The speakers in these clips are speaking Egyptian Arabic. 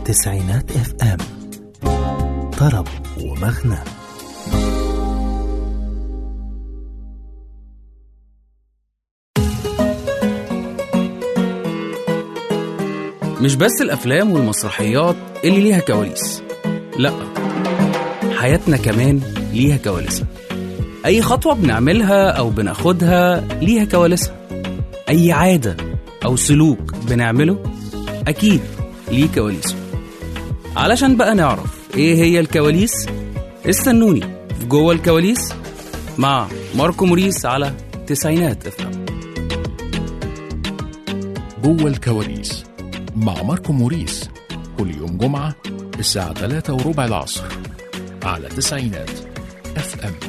تسعينات اف ام طرب ومغنى مش بس الأفلام والمسرحيات اللي ليها كواليس لأ حياتنا كمان ليها كواليسها أي خطوة بنعملها أو بناخدها ليها كواليسها أي عادة أو سلوك بنعمله أكيد ليه كواليسه علشان بقى نعرف إيه هي الكواليس استنوني في جوه الكواليس مع ماركو موريس على تسعينات افهم جوه الكواليس مع ماركو موريس كل يوم جمعة الساعة 3 وربع العصر على تسعينات اف ام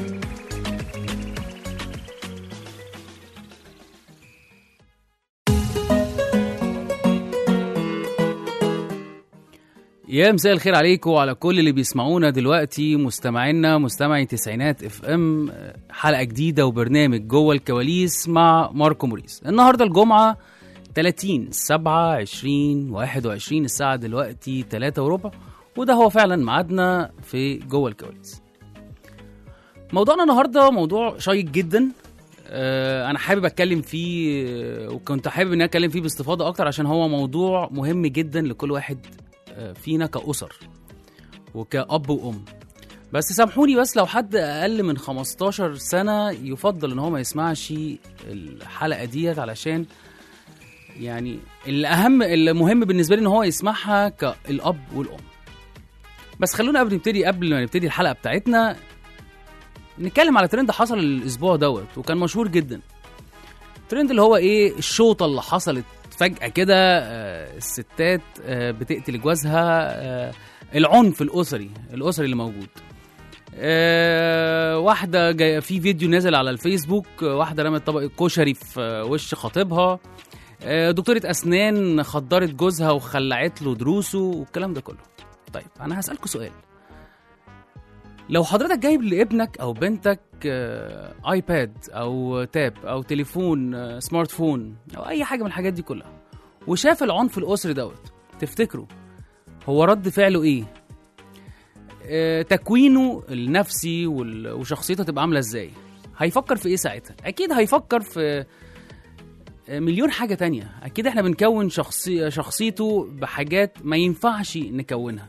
يا مساء الخير عليكم وعلى كل اللي بيسمعونا دلوقتي مستمعينا مستمعي تسعينات اف ام حلقه جديده وبرنامج جوه الكواليس مع ماركو موريس النهارده الجمعه 30 7 20 21 الساعه دلوقتي 3 وربع وده هو فعلا ميعادنا في جوه الكواليس موضوعنا النهارده موضوع شيق جدا آه، انا حابب اتكلم فيه آه، وكنت حابب ان أنا اتكلم فيه باستفاضه اكتر عشان هو موضوع مهم جدا لكل واحد آه، فينا كأسر وكأب وأم بس سامحوني بس لو حد أقل من 15 سنة يفضل إن هو ما يسمعش الحلقة ديت علشان يعني الأهم المهم بالنسبة لي إن هو يسمعها كالأب والأم بس خلونا قبل نبتدي قبل ما نبتدي الحلقة بتاعتنا نتكلم على ترند حصل الأسبوع دوت وكان مشهور جدا الترند اللي هو إيه الشوطة اللي حصلت فجأة كده آه، الستات آه، بتقتل جوازها آه، العنف الأسري الأسري اللي موجود آه، واحدة جاية في فيديو نازل على الفيسبوك آه، واحدة رمت طبق الكشري في آه، وش خطيبها آه، دكتورة أسنان خدرت جوزها وخلعت له دروسه والكلام ده كله طيب أنا هسألكوا سؤال لو حضرتك جايب لابنك او بنتك آه، ايباد او تاب او تليفون آه، سمارت فون او اي حاجه من الحاجات دي كلها وشاف العنف الاسري دوت تفتكروا هو رد فعله ايه آه، تكوينه النفسي وال- وشخصيته تبقى عامله ازاي هيفكر في ايه ساعتها اكيد هيفكر في آه، مليون حاجه تانية اكيد احنا بنكون شخصي شخصيته بحاجات ما ينفعش نكونها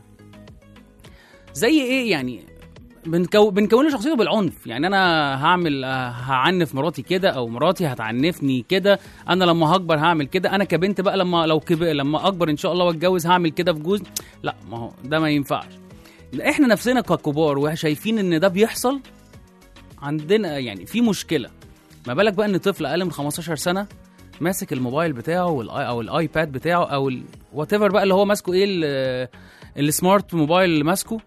زي ايه يعني بنكو... بنكون له شخصيته بالعنف يعني انا هعمل آه، هعنف مراتي كده او مراتي هتعنفني كده انا لما هكبر هعمل كده انا كبنت بقى لما لو كبر لما اكبر ان شاء الله واتجوز هعمل كده في جوز لا ما هو ده ما ينفعش احنا نفسنا ككبار وشايفين ان ده بيحصل عندنا يعني في مشكله ما بالك بقى ان طفل اقل من 15 سنه ماسك الموبايل بتاعه والآي او الايباد بتاعه او وات ايفر بقى اللي هو ماسكه ايه ال- السمارت موبايل اللي ماسكه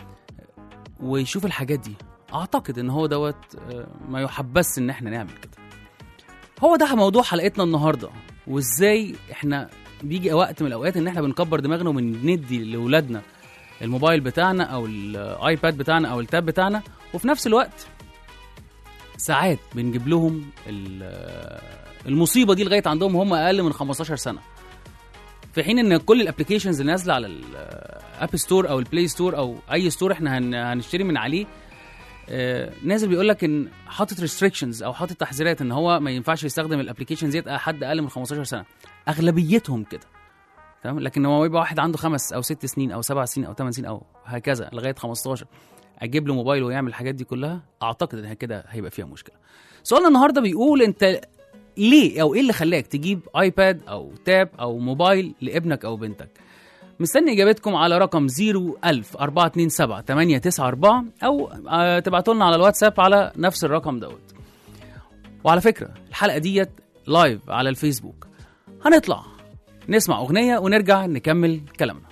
ويشوف الحاجات دي اعتقد ان هو دوت آه، ما يحبس ان احنا نعمل كده هو ده موضوع حلقتنا النهارده وازاي احنا بيجي وقت من الاوقات ان احنا بنكبر دماغنا وبندي لاولادنا الموبايل بتاعنا او الايباد بتاعنا او التاب بتاعنا وفي نفس الوقت ساعات بنجيب لهم ال- المصيبه دي لغايه عندهم هم اقل من 15 سنه في حين ان كل الابلكيشنز اللي نازله على الاب ستور او البلاي ستور او اي ستور احنا هن- هنشتري من عليه آه، نازل بيقول لك ان حاطط ريستريكشنز او حاطط تحذيرات ان هو ما ينفعش يستخدم الابلكيشنز ديت حد اقل من 15 سنه اغلبيتهم كده تمام لكن هو يبقى واحد عنده خمس او ست سنين او سبع سنين او ثمان سنين او هكذا لغايه 15 اجيب له موبايل ويعمل الحاجات دي كلها اعتقد ان كده هيبقى فيها مشكله سؤالنا النهارده بيقول انت ليه او ايه اللي خلاك تجيب ايباد او تاب او موبايل لابنك او بنتك مستني اجابتكم على رقم 01000 427 894 او آه، تبعتوا لنا على الواتساب على نفس الرقم دوت وعلى فكره الحلقه ديت لايف على الفيسبوك هنطلع نسمع اغنيه ونرجع نكمل كلامنا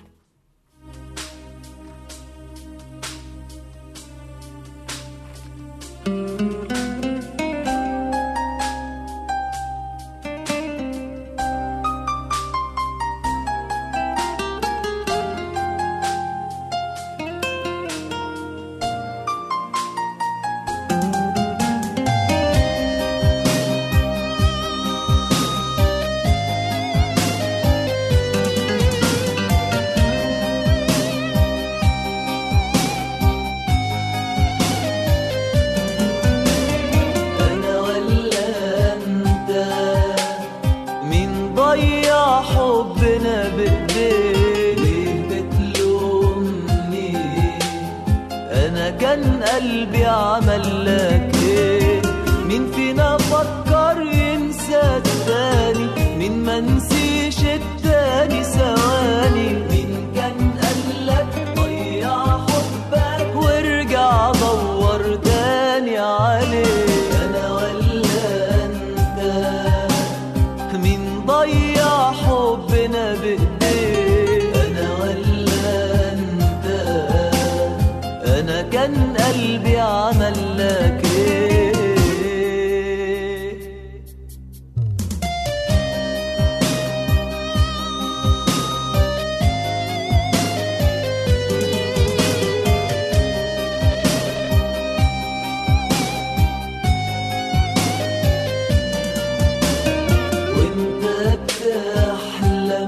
Thank حبنا بايديك ليه بتلومني انا كان قلبي عمل لك ايه مين فينا فكر ينسى التاني مين ما نسيش التاني ثواني مين كان قالك ضيع حبك وارجع دور تاني عليه انا ولا انت مين ضيع حبنا بايديه انا ولا انت انا كان قلبي عمل لك ايه وانت بتحلم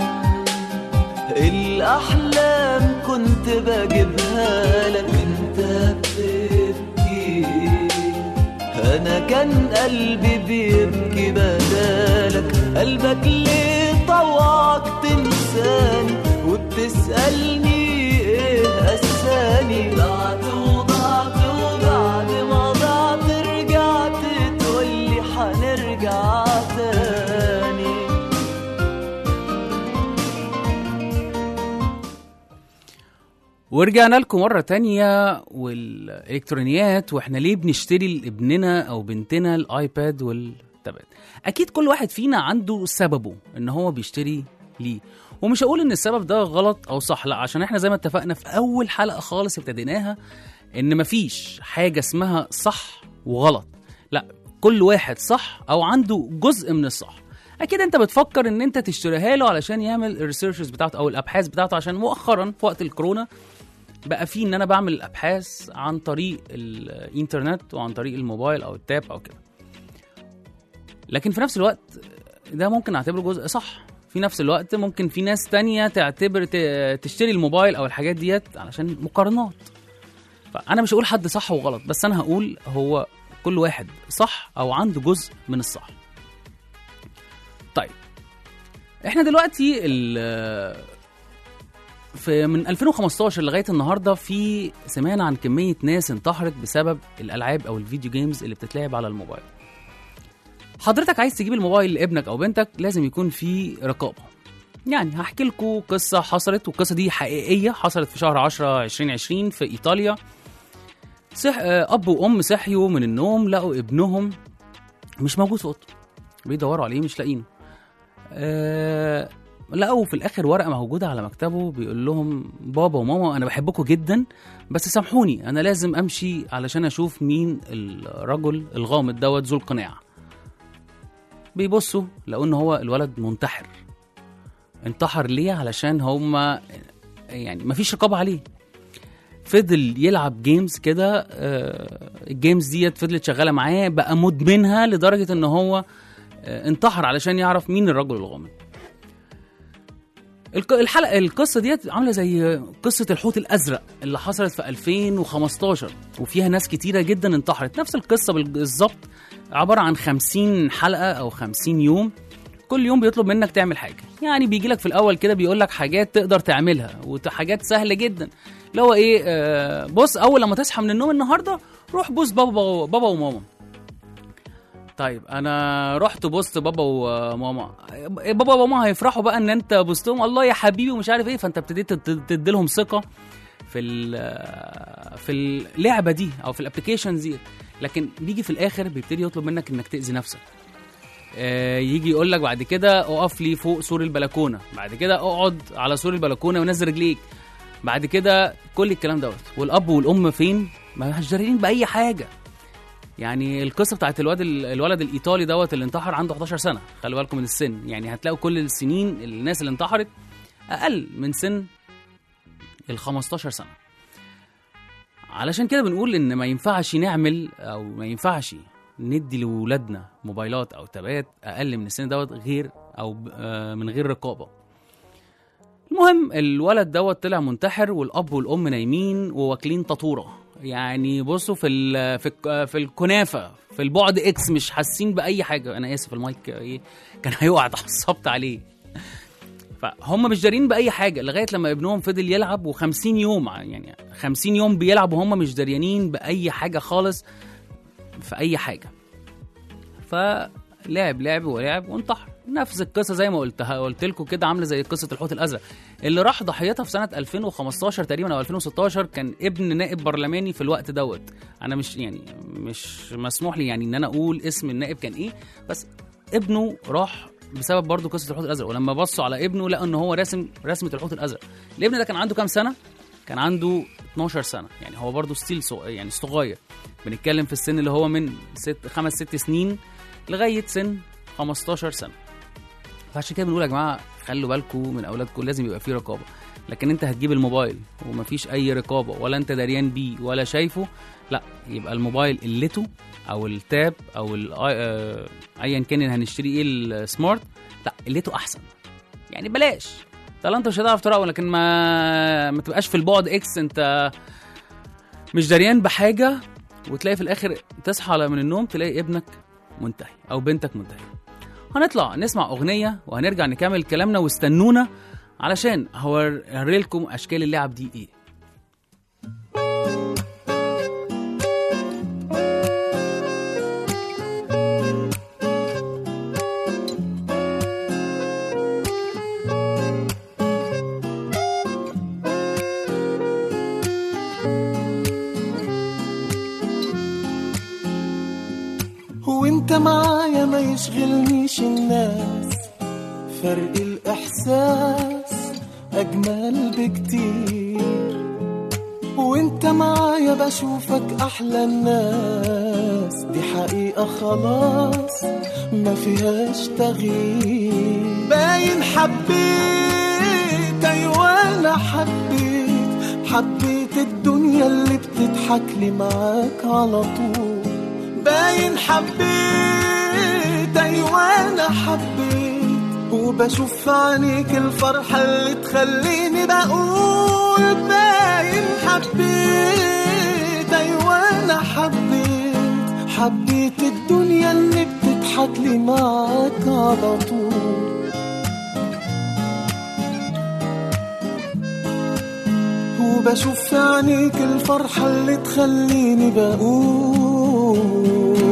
الاحلام كنت بجيبها لك وانت بتبكي انا كان قلبي بيبكي بدالك قلبك ليه طوعك تنساني وبتسألني ايه قساني ضعت وضعت وبعد ما ضعت رجعت تقولي حنرجع تاني ورجعنا لكم مرة تانية والإلكترونيات وإحنا ليه بنشتري لابننا أو بنتنا الآيباد والتابات أكيد كل واحد فينا عنده سببه إن هو بيشتري ليه ومش هقول إن السبب ده غلط أو صح لا عشان إحنا زي ما اتفقنا في أول حلقة خالص ابتديناها إن مفيش حاجة اسمها صح وغلط لا كل واحد صح أو عنده جزء من الصح اكيد انت بتفكر ان انت تشتريها له علشان يعمل الريسيرشز بتاعته او الابحاث بتاعته عشان مؤخرا في وقت الكورونا بقى في ان انا بعمل الابحاث عن طريق الانترنت وعن طريق الموبايل او التاب او كده لكن في نفس الوقت ده ممكن اعتبره جزء صح في نفس الوقت ممكن في ناس تانية تعتبر ت- تشتري الموبايل او الحاجات ديت علشان مقارنات فانا مش هقول حد صح وغلط بس انا هقول هو كل واحد صح او عنده جزء من الصح طيب احنا دلوقتي ال- في من 2015 لغايه النهارده في سمعنا عن كميه ناس انتحرت بسبب الالعاب او الفيديو جيمز اللي بتتلعب على الموبايل حضرتك عايز تجيب الموبايل لابنك او بنتك لازم يكون في رقابه يعني هحكي لكم قصه حصلت والقصه دي حقيقيه حصلت في شهر 10 2020 في ايطاليا صح آه، اب وام صحيوا من النوم لقوا ابنهم مش موجود في اوضته بيدوروا عليه مش لاقينه آه لقوا في الاخر ورقه موجوده على مكتبه بيقول لهم بابا وماما انا بحبكم جدا بس سامحوني انا لازم امشي علشان اشوف مين الرجل الغامض دوت ذو القناع بيبصوا لقوا ان هو الولد منتحر انتحر ليه علشان هما يعني مفيش رقابه عليه فضل يلعب جيمز كده آه، الجيمز ديت فضلت شغاله معاه بقى مدمنها لدرجه ان هو آه، انتحر علشان يعرف مين الرجل الغامض الق- الحلقه القصه ديت عامله زي قصه الحوت الازرق اللي حصلت في 2015 وفيها ناس كتيره جدا انتحرت نفس القصه بالظبط عباره عن 50 حلقه او 50 يوم كل يوم بيطلب منك تعمل حاجه يعني بيجي لك في الاول كده بيقول لك حاجات تقدر تعملها وحاجات سهله جدا اللي هو ايه آه بص اول لما تصحى من النوم النهارده روح بوس بابا بابا وماما طيب انا رحت بوست بابا وماما بابا وماما هيفرحوا بقى ان انت بوستهم الله يا حبيبي ومش عارف ايه فانت ابتديت تدي لهم ثقه في ال- في اللعبه دي او في الابلكيشنز دي لكن بيجي في الاخر بيبتدي يطلب منك انك تاذي نفسك آه، يجي يقول لك بعد كده اقف لي فوق سور البلكونه بعد كده اقعد على سور البلكونه ونزل رجليك بعد كده كل الكلام دوت والاب والام فين ما مش دارين باي حاجه يعني القصه بتاعت الواد الولد الايطالي دوت اللي انتحر عنده 11 سنه خلي بالكم من السن يعني هتلاقوا كل السنين الناس اللي انتحرت اقل من سن ال 15 سنه علشان كده بنقول ان ما ينفعش نعمل او ما ينفعش ندي لولادنا موبايلات او تابات اقل من السن دوت غير او ب- آه، من غير رقابه المهم الولد دوت طلع منتحر والاب والام نايمين وواكلين تطوره يعني بصوا في ال في الك- في الكنافه في البعد اكس مش حاسين باي حاجه انا اسف المايك ايه كان هيقع اتعصبت عليه فهم مش دارين باي حاجه لغايه لما ابنهم فضل يلعب و50 يوم يعني 50 يوم بيلعب وهم مش داريانين باي حاجه خالص في اي حاجه فلعب لعب ولعب وانتحر نفس القصه زي ما قلتها قلت لكم كده عامله زي قصه الحوت الازرق اللي راح ضحيتها في سنه 2015 تقريبا او 2016 كان ابن نائب برلماني في الوقت دوت انا مش يعني مش مسموح لي يعني ان انا اقول اسم النائب كان ايه بس ابنه راح بسبب برضه قصه الحوت الازرق ولما بصوا على ابنه لقوا ان هو راسم رسمه الحوت الازرق الابن ده كان عنده كام سنه كان عنده 12 سنه يعني هو برضه ستيل صغ... يعني صغير بنتكلم في السن اللي هو من ست خمس ست سنين لغايه سن 15 سنه فعشان كده بنقول يا جماعه خلوا بالكم من اولادكم لازم يبقى في رقابه لكن انت هتجيب الموبايل ومفيش اي رقابه ولا انت دريان بيه ولا شايفه لا يبقى الموبايل قلته او التاب او ال- آه، ايا كان اللي هنشتريه ايه السمارت لا قلته احسن يعني بلاش طالما انت مش هتعرف تراقبه لكن ما ما تبقاش في البعد اكس انت مش دريان بحاجه وتلاقي في الاخر تصحى على- من النوم تلاقي ابنك منتهي او بنتك منتهيه هنطلع نسمع اغنيه وهنرجع نكمل كلامنا واستنونا علشان هوري لكم اشكال اللعب دي ايه وانت معايا ما يشغلنيش الناس فرق الاحساس اجمل بكتير وانت معايا بشوفك احلى الناس دي حقيقة خلاص ما فيهاش تغيير باين حبيت ايوه انا حبيت حبيت الدنيا اللي بتضحك لي معاك على طول باين حبيت ايوه انا حبيت وبشوف في عينيك الفرحة اللي تخليني بقول باين حبيت ايوه انا حبيت حبيت الدنيا اللي بتضحك لي معاك على طول وبشوف في عينيك الفرحة اللي تخليني بقول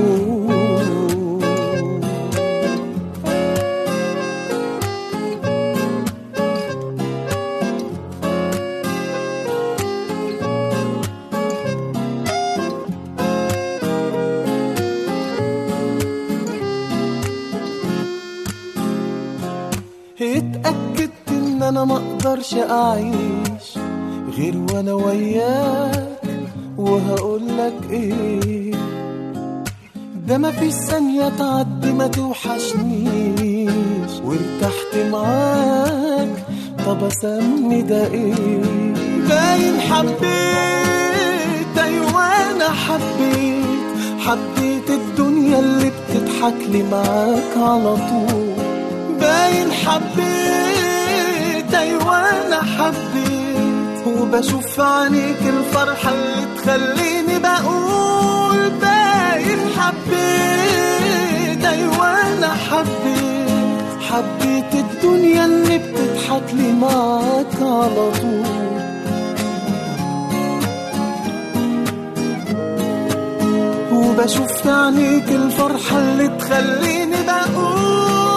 اتأكدت ان انا ما اقدرش اعيش غير وانا وياك وهقولك ايه ده ما فيش ثانية تعدي ما توحشنيش وارتحت معاك طب اسمي ده ايه باين حبيت ايوه انا حبيت حبيت الدنيا اللي بتضحك لي معاك على طول باين حبيت ايوه انا حبيت وبشوف في عينيك الفرحة اللي تخليني بقول باين حبيت ايوه انا حبيت حبيت الدنيا اللي بتضحك لي معاك على طول وبشوف في عينيك الفرحة اللي تخليني بقول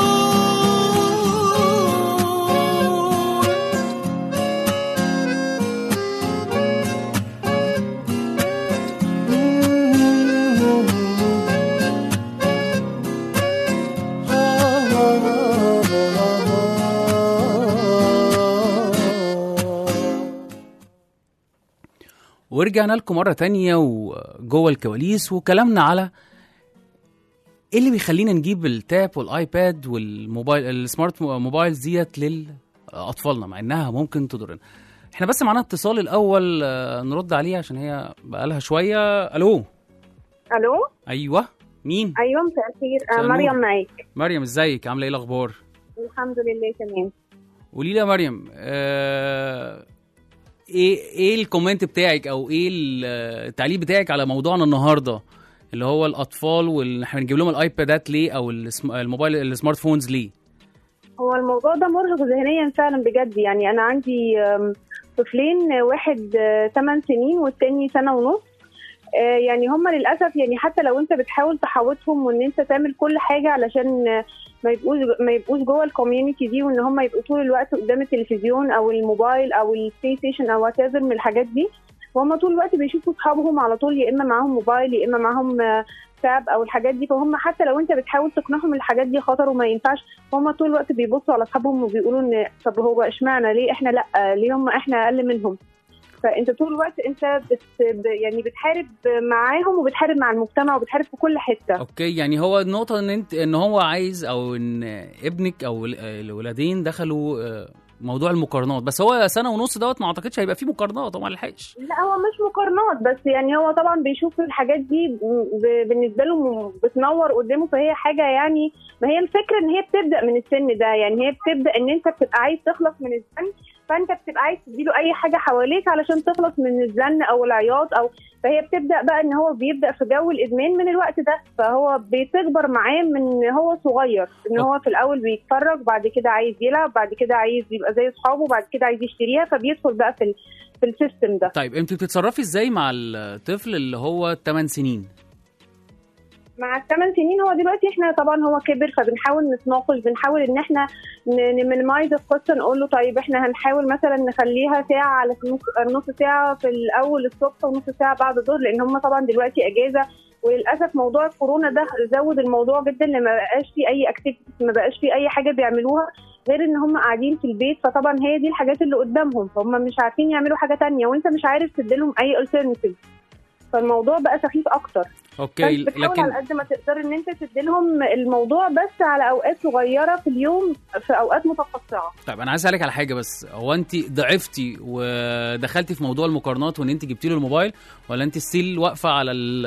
ورجعنا لكم مرة تانية وجوه الكواليس وكلامنا على ايه اللي بيخلينا نجيب التاب والايباد والموبايل السمارت موبايلز ديت لاطفالنا مع انها ممكن تضرنا احنا بس معانا اتصال الاول آه، نرد عليه عشان هي بقالها شويه الو الو ايوه مين ايوه مساء الخير مساء آه النور. مريم معاك مريم ازيك عامله ايه الاخبار الحمد لله تمام قولي لي يا مريم آه ايه ايه الكومنت بتاعك او ايه ال- التعليق بتاعك على موضوعنا النهارده اللي هو الاطفال واللي احنا بنجيب لهم الايبادات ليه او السم- الموبايل السمارت فونز ليه هو الموضوع ده مرهق ذهنيا فعلا بجد يعني انا عندي آم، طفلين آه، واحد 8 سنين والتاني سنه ونص آه، يعني هم للاسف يعني حتى لو انت بتحاول تحوطهم وان انت تعمل كل حاجه علشان آه، ما يبقوش ما يبقوش جوه الكوميونتي دي وان هم يبقوا طول الوقت قدام التلفزيون او الموبايل او البلاي ستيشن او وات من الحاجات دي وهم طول الوقت بيشوفوا اصحابهم على طول يا اما معاهم موبايل يا اما معاهم آه، تاب او الحاجات دي فهم حتى لو انت بتحاول تقنعهم الحاجات دي خطر وما ينفعش هم طول الوقت بيبصوا على اصحابهم وبيقولوا ان طب هو اشمعنى ليه احنا لا ليه هم احنا اقل منهم فانت طول الوقت انت بت ب- يعني بتحارب معاهم وبتحارب مع المجتمع وبتحارب في كل حته اوكي يعني هو النقطه ان انت ان هو عايز او ان ابنك او ال- الولادين دخلوا آه، موضوع المقارنات بس هو سنه ونص دوت ما اعتقدش هيبقى فيه مقارنات هو ما لحقش لا هو مش مقارنات بس يعني هو طبعا بيشوف الحاجات دي ب- بالنسبه له م- بتنور قدامه فهي حاجه يعني ما هي الفكره ان هي بتبدا من السن ده يعني هي بتبدا ان انت بتبقى عايز تخلص من الزن فانت بتبقى عايز تديله اي حاجه حواليك علشان تخلص من الزن او العياط او فهي بتبدا بقى ان هو بيبدا في جو الادمان من الوقت ده فهو بتكبر معاه من هو صغير ان هو في الاول بيتفرج بعد كده عايز يلعب بعد كده عايز يبقى زي اصحابه بعد كده عايز يشتريها فبيدخل بقى في ال- في السيستم ده طيب انت بتتصرفي ازاي مع الطفل اللي هو 8 سنين مع الثمان سنين هو دلوقتي احنا طبعا هو كبر فبنحاول نتناقش بنحاول ان احنا نمينمايز القصه نقول له طيب احنا هنحاول مثلا نخليها ساعه على نص نص ساعه في الاول الصبح ونص ساعه بعد الظهر لان هم طبعا دلوقتي اجازه وللاسف موضوع الكورونا ده زود الموضوع جدا لما بقاش في اي اكتيفيتي ما بقاش في اي حاجه بيعملوها غير ان هم قاعدين في البيت فطبعا هي دي الحاجات اللي قدامهم فهم مش عارفين يعملوا حاجه تانية وانت مش عارف تديلهم اي الترناتيف فالموضوع بقى سخيف اكتر اوكي فانت بتحاول لكن على قد ما تقدر ان انت تديلهم الموضوع بس على اوقات صغيره في اليوم في اوقات متقطعه طيب انا عايز اسالك على حاجه بس هو انت ضعفتي ودخلتي في موضوع المقارنات وان انت جبتي له الموبايل ولا انت ستيل واقفه على ال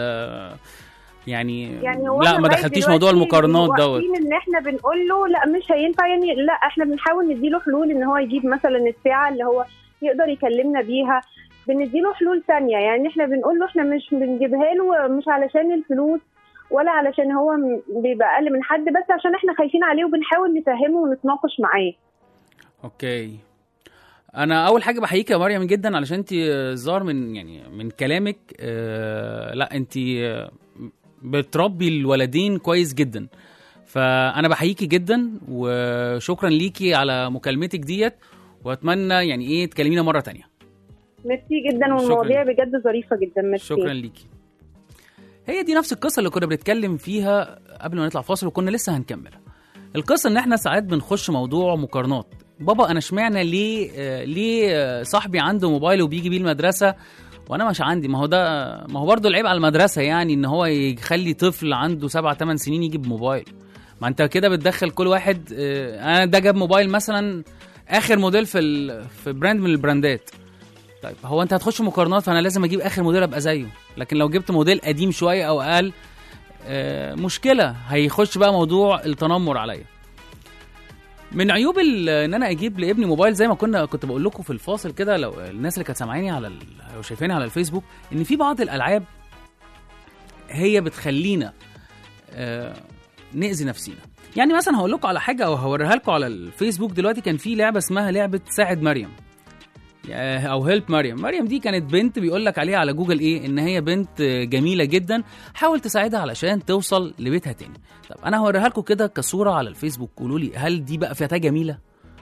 يعني, يعني هو لا إحنا ما لغاية دخلتيش موضوع دلوقتي المقارنات دوت واقفين ان احنا بنقول له لا مش هينفع يعني لا احنا بنحاول نديله حلول ان هو يجيب مثلا الساعه اللي هو يقدر يكلمنا بيها بنديله حلول تانية يعني احنا بنقول له احنا مش بنجيبها له مش علشان الفلوس ولا علشان هو م- بيبقى اقل من حد بس عشان احنا خايفين عليه وبنحاول نفهمه ونتناقش معاه اوكي انا اول حاجه بحييك يا مريم جدا علشان انت ظهر من يعني من كلامك آه لا انت آه، بتربي الولدين كويس جدا فانا بحييكي جدا وشكرا ليكي على مكالمتك ديت واتمنى يعني ايه تكلمينا مره تانية ميرسي جدا والمواضيع بجد ظريفه جدا ميرسي شكرا ليكي هي دي نفس القصه اللي كنا بنتكلم فيها قبل ما نطلع فاصل وكنا لسه هنكملها القصه ان احنا ساعات بنخش موضوع مقارنات بابا انا اشمعنى ليه آه ليه آه صاحبي عنده موبايل وبيجي بيه المدرسه وانا مش عندي ما هو ده ما هو برضه العيب على المدرسه يعني ان هو يخلي طفل عنده سبع ثمان سنين يجيب موبايل ما انت كده بتدخل كل واحد آه انا ده جاب موبايل مثلا اخر موديل في ال... في براند من البراندات طيب هو انت هتخش مقارنات فانا لازم اجيب اخر موديل ابقى زيه لكن لو جبت موديل قديم شويه او اقل آه، مشكله هيخش بقى موضوع التنمر عليا من عيوب ال- ان انا اجيب لابني موبايل زي ما كنا كنت بقول لكم في الفاصل كده لو الناس اللي كانت سامعاني على ال- او شايفاني على الفيسبوك ان في بعض الالعاب هي بتخلينا آه، نأذي نفسينا يعني مثلا هقول لكم على حاجه او هوريها لكم على الفيسبوك دلوقتي كان في لعبه اسمها لعبه ساعد مريم او هيلب مريم مريم دي كانت بنت بيقول لك عليها على جوجل ايه ان هي بنت جميله جدا حاول تساعدها علشان توصل لبيتها تاني طب انا هوريها لكم كده كصوره على الفيسبوك قولوا لي هل دي بقى فتاه جميله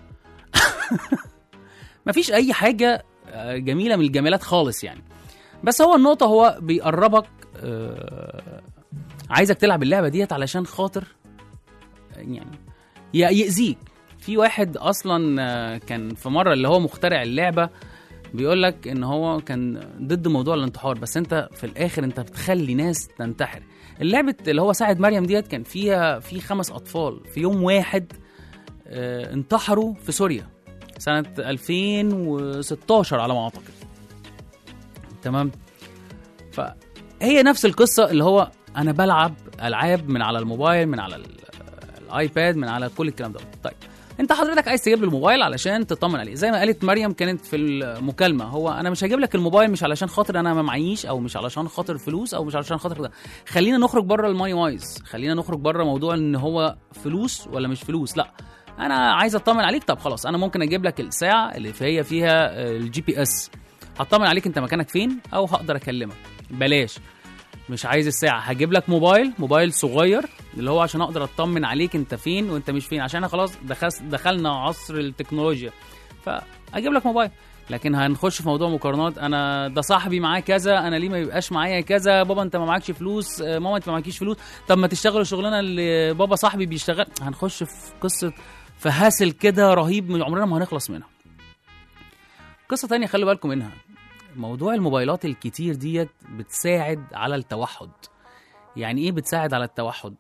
مفيش اي حاجه آه، جميله من الجمالات خالص يعني بس هو النقطه هو بيقربك آه، عايزك تلعب اللعبه ديت علشان خاطر آه، يعني ي- يأذيك في واحد اصلا آه، كان في مره اللي هو مخترع اللعبه بيقول لك ان هو كان ضد موضوع الانتحار بس انت في الاخر انت بتخلي ناس تنتحر اللعبه اللي هو ساعد مريم ديت كان فيها في خمس اطفال في يوم واحد آه، انتحروا في سوريا سنه 2016 على ما اعتقد تمام فهي نفس القصه اللي هو انا بلعب العاب من على الموبايل من على ال- الايباد من على كل الكلام ده طيب انت حضرتك عايز تجيب له الموبايل علشان تطمن عليه زي ما قالت مريم كانت في المكالمه هو انا مش هجيب لك الموبايل مش علشان خاطر انا ما معيش او مش علشان خاطر فلوس او مش علشان خاطر ده خلينا نخرج بره الماني وايز خلينا نخرج بره موضوع ان هو فلوس ولا مش فلوس لا انا عايز اطمن عليك طب خلاص انا ممكن اجيب لك الساعه اللي هي فيها آه، الجي بي اس هطمن عليك انت مكانك فين او هقدر اكلمك بلاش مش عايز الساعه هجيب لك موبايل موبايل صغير اللي هو عشان اقدر اطمن عليك انت فين وانت مش فين عشان انا خلاص دخس دخلنا عصر التكنولوجيا فاجيب لك موبايل لكن هنخش في موضوع مقارنات انا ده صاحبي معاه كذا انا ليه ما يبقاش معايا كذا بابا انت ما معكش فلوس آه، ماما انت ما معكيش فلوس طب ما تشتغلوا الشغلانه اللي بابا صاحبي بيشتغل هنخش في قصه في هاسل كده رهيب من عمرنا ما هنخلص منها قصه تانية خلي بالكم منها موضوع الموبايلات الكتير ديت بتساعد على التوحد يعني ايه بتساعد على التوحد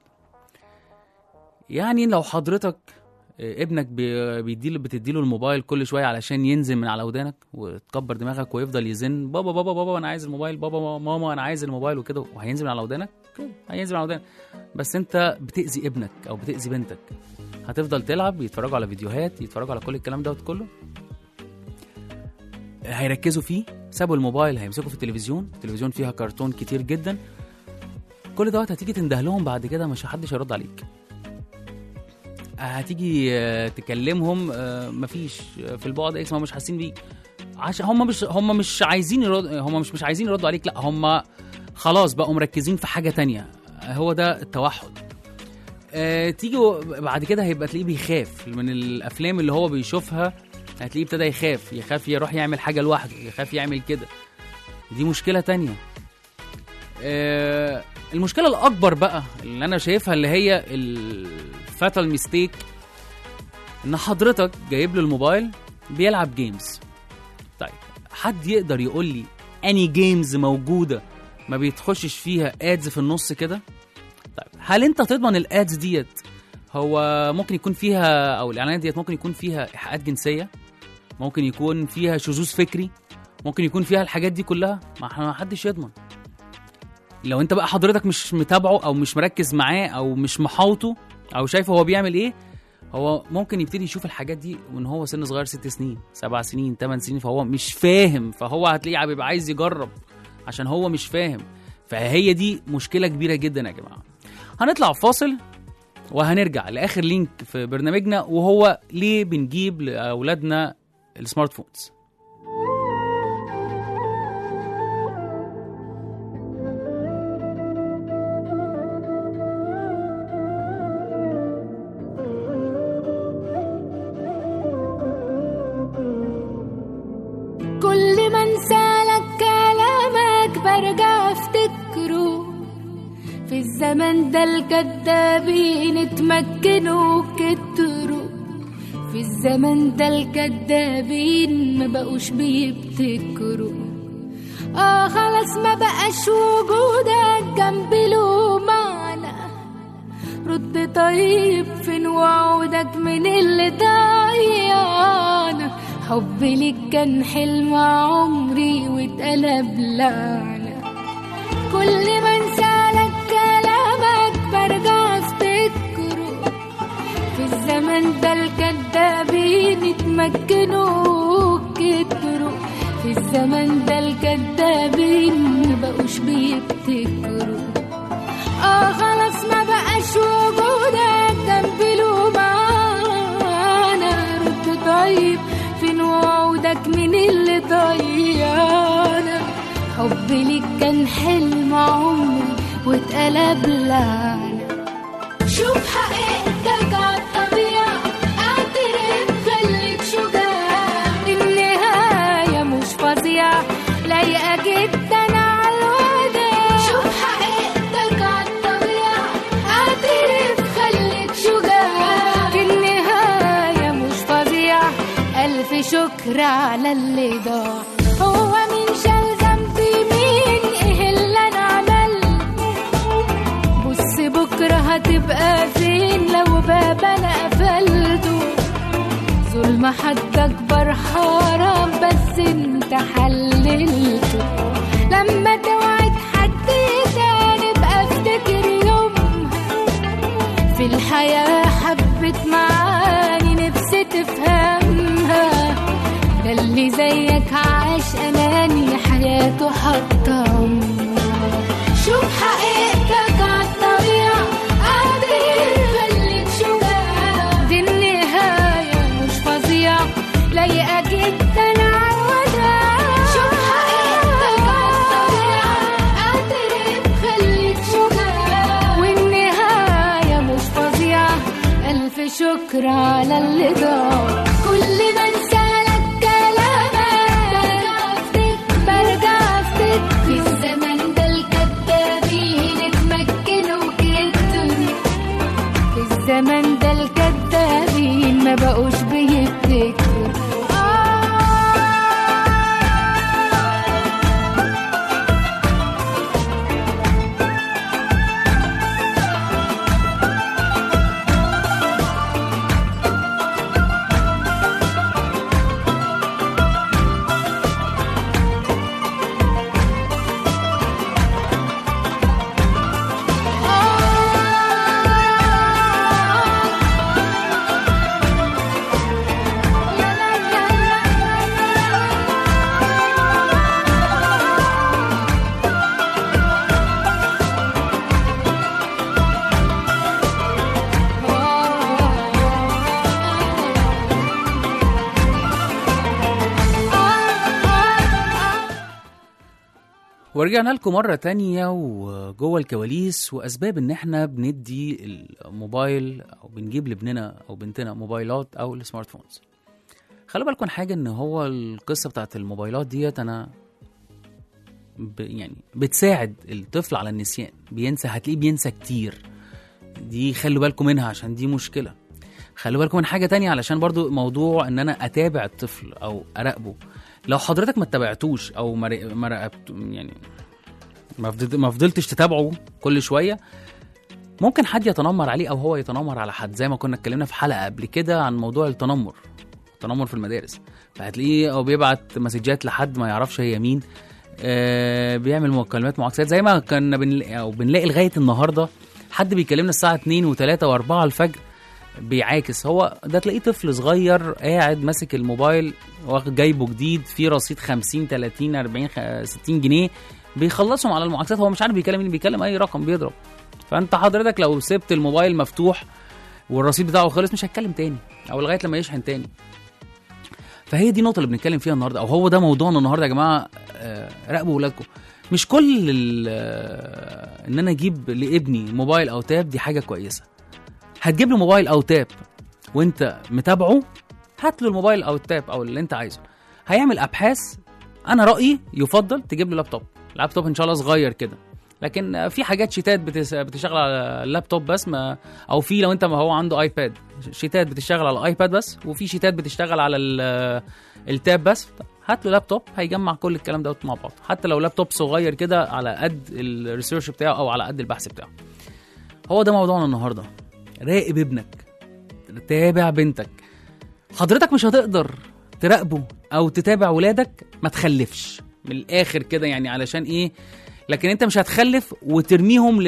يعني لو حضرتك آه، ابنك بي- بيديله بتديله الموبايل كل شويه علشان ينزل من على ودانك وتكبر دماغك ويفضل يزن بابا بابا بابا انا عايز الموبايل بابا ماما انا عايز الموبايل وكده وهينزل من على ودانك كده هينزل من على ودانك بس انت بتاذي ابنك او بتاذي بنتك هتفضل تلعب يتفرجوا على فيديوهات يتفرجوا على كل الكلام دوت كله هيركزوا فيه سابوا الموبايل هيمسكوا في التلفزيون التلفزيون فيها كرتون كتير جدا كل دوت هتيجي تنده لهم بعد كده مش حدش هيرد عليك هتيجي آه، تكلمهم آه، مفيش آه، في البعد اكس ما مش حاسين بيك عشان هم مش هم مش عايزين يرد هم مش مش عايزين يردوا عليك لا هم خلاص بقوا مركزين في حاجه تانية آه، هو ده التوحد آه، تيجي و- بعد كده هيبقى تلاقيه بيخاف من الافلام اللي هو بيشوفها هتلاقيه ابتدى يخاف يخاف يروح يعمل حاجه لوحده يخاف يعمل كده دي مشكله تانية آه، المشكله الاكبر بقى اللي انا شايفها اللي هي الفاتال ميستيك ان حضرتك جايب له الموبايل بيلعب جيمز طيب حد يقدر يقول لي اني جيمز موجوده ما بيتخشش فيها ادز في النص كده طيب هل انت تضمن الادز ديت هو ممكن يكون فيها او الاعلانات ديت ممكن يكون فيها ايحاءات جنسيه ممكن يكون فيها شذوذ فكري ممكن يكون فيها الحاجات دي كلها ما احنا ما حدش يضمن لو انت بقى حضرتك مش متابعه او مش مركز معاه او مش محاوطه او شايف هو بيعمل ايه هو ممكن يبتدي يشوف الحاجات دي من هو سن صغير ست سنين سبع سنين ثمان سنين فهو مش فاهم فهو هتلاقيه بيبقى عايز يجرب عشان هو مش فاهم فهي دي مشكلة كبيرة جدا يا جماعة هنطلع فاصل وهنرجع لآخر لينك في برنامجنا وهو ليه بنجيب لأولادنا السمارت فونز كل ما انسالك كلامك برجع افتكره في الزمن ده الكدابين اتمكنوا كتروا في الزمن ده الكدابين ما بقوش بيبتكروا اه خلاص ما بقاش وجودك جنبي له معنى رد طيب فين وعودك من اللي ضيعنا حبي ليك كان حلم عمري واتقلب لعنة كل ما انسالك كلامك برجع افتكره في الزمن ده الكدابين اتمكنوا كتروا في الزمن ده الكدابين مبقوش بيبتكروا اه خلاص ما بقاش وجودك جنبي له معانا رد طيب فين وعودك من اللي ضيعنا حبي ليك كان حلم عمري واتقلب لعنة شوف حقيقتك عالطبيعة اعترف خليك شجاع النهاية مش فظيعة لايقة جدا عالوداع شوف حقيقتك عالطبيعة اعترف خليك شجاع النهاية مش فظيعة ألف شكر على اللي ضاع هو مين شال ذنبي مين ايه اللي انا عملته بص بكرة هتبقى فين لو باب انا قفلته ظلم حد اكبر حرام بس انت حللته لما توعد حد تاني ابقى افتكر يومها في الحياة حبت معاني نفسي تفهمها ده اللي زيك عاش أناني حياته حطم شوف حقيقتك عالطبيعة قادر خليك شجاع دي النهاية لايقة جدا عودة شوف حقيقتك عالطبيعة اعترف خليك شجاع والنهاية مش فظيعة ألف شكر على اللي ضاع كل ما انسالك كلامك برجع افتك في الزمن ده الكدابين اتمكنوا كتر في الزمن ده الكدابين ما بقوش بيفتكروا ورجعنا لكم مرة تانية وجوه الكواليس وأسباب إن إحنا بندي الموبايل أو بنجيب لابننا أو بنتنا موبايلات أو السمارت فونز. خلوا بالكم حاجة إن هو القصة بتاعت الموبايلات ديت أنا ب يعني بتساعد الطفل على النسيان بينسى هتلاقيه بينسى كتير دي خلوا بالكم منها عشان دي مشكلة خلوا بالكم من حاجة تانية علشان برضو موضوع إن أنا أتابع الطفل أو أراقبه لو حضرتك ما اتبعتوش او ما را- ما راقبت يعني ما فضلت- ما فضلتش تتابعه كل شويه ممكن حد يتنمر عليه او هو يتنمر على حد زي ما كنا اتكلمنا في حلقه قبل كده عن موضوع التنمر التنمر في المدارس فهتلاقيه او بيبعت مسجات لحد ما يعرفش هي مين آه بيعمل مكالمات معاكسات زي ما كنا بنلاقي او بنلاقي لغايه النهارده حد بيكلمنا الساعه 2 و3 و4 الفجر بيعاكس هو ده تلاقيه طفل صغير قاعد ماسك الموبايل واخد جايبه جديد فيه رصيد 50 30 40 خ- 60 جنيه بيخلصهم على المعاكسات هو مش عارف بيكلم مين بيكلم اي رقم بيضرب فانت حضرتك لو سبت الموبايل مفتوح والرصيد بتاعه خلص مش هيتكلم تاني او لغايه لما يشحن تاني فهي دي النقطه اللي بنتكلم فيها النهارده او هو ده موضوعنا النهارده يا جماعه آه، راقبوا ولادكم مش كل ال- آه، ان انا اجيب لابني موبايل او تاب دي حاجه كويسه هتجيب له موبايل او تاب وانت متابعه هات له الموبايل او التاب او اللي انت عايزه هيعمل ابحاث انا رايي يفضل تجيب له لابتوب لابتوب ان شاء الله صغير كده لكن في حاجات شيتات بتس- بتشتغل على اللابتوب بس ما او في لو انت ما هو عنده ايباد شيتات بتشتغل على الايباد بس وفي شيتات بتشتغل على ال- التاب بس هات له لابتوب هيجمع كل الكلام دوت مع بعض حتى لو لابتوب صغير كده على قد الريسيرش بتاعه او على قد البحث بتاعه هو ده موضوعنا النهارده راقب ابنك تابع بنتك حضرتك مش هتقدر تراقبه او تتابع ولادك ما تخلفش من الاخر كده يعني علشان ايه لكن انت مش هتخلف وترميهم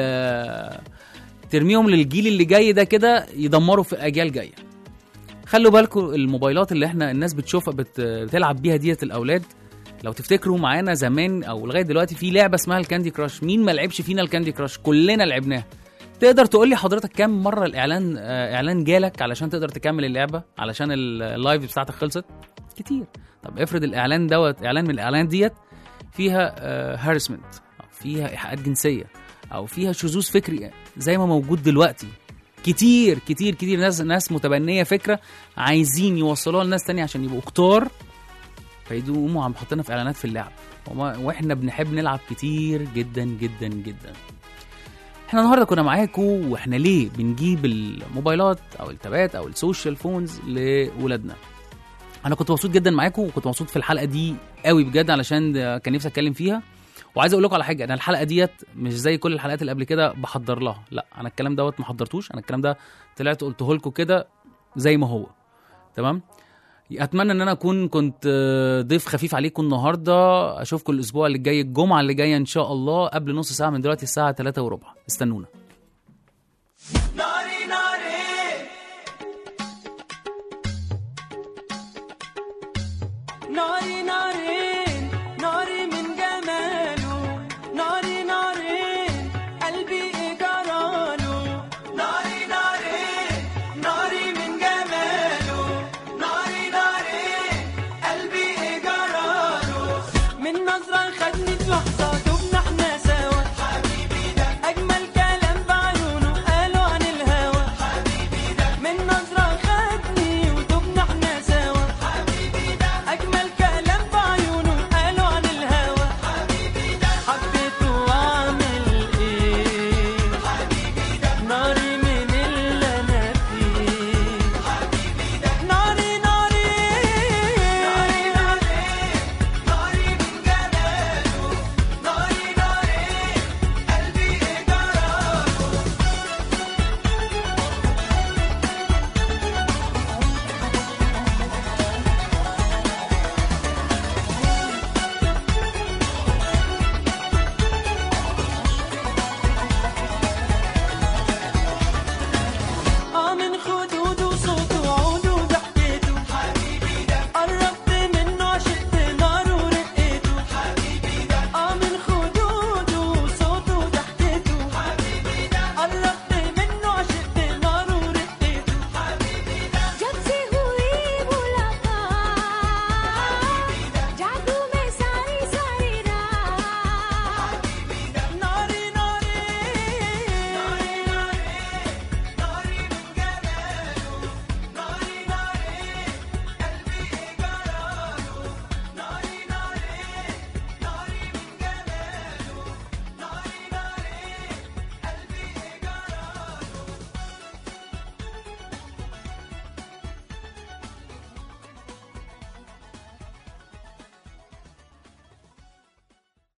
لل ترميهم للجيل اللي جاي ده كده يدمروا في اجيال جايه خلوا بالكم الموبايلات اللي احنا الناس بتشوفها بت... بتلعب بيها ديت الاولاد لو تفتكروا معانا زمان او لغايه دلوقتي في لعبه اسمها الكاندي كراش مين ما لعبش فينا الكاندي كراش كلنا لعبناها تقدر تقول لي حضرتك كام مره الاعلان آه، اعلان جالك علشان تقدر تكمل اللعبه علشان ال- اللايف بتاعتك خلصت كتير طب افرض الاعلان دوت اعلان من الاعلان ديت فيها هارسمنت او فيها ايحاءات جنسيه او فيها شذوذ فكري زي ما موجود دلوقتي كتير كتير كتير ناس ناس متبنيه فكره عايزين يوصلوها لناس تانية عشان يبقوا كتار فيقوموا عم حاطينها في اعلانات في اللعب وما- واحنا بنحب نلعب كتير جدا جدا جدا احنا النهارده كنا معاكم واحنا ليه بنجيب الموبايلات او التابات او السوشيال فونز لاولادنا انا كنت مبسوط جدا معاكم وكنت مبسوط في الحلقه دي قوي بجد علشان ده كان نفسي اتكلم فيها وعايز اقول لكم على حاجه انا الحلقه ديت مش زي كل الحلقات اللي قبل كده بحضر لها لا انا الكلام دوت ما حضرتوش انا الكلام ده طلعت قلته لكم كده زي ما هو تمام اتمنى ان انا اكون كنت آه، ضيف خفيف عليكم النهارده اشوفكم الاسبوع اللي جاي الجمعه اللي جايه ان شاء الله قبل نص ساعه من دلوقتي الساعه 3 وربع استنونا ناري ناري ناري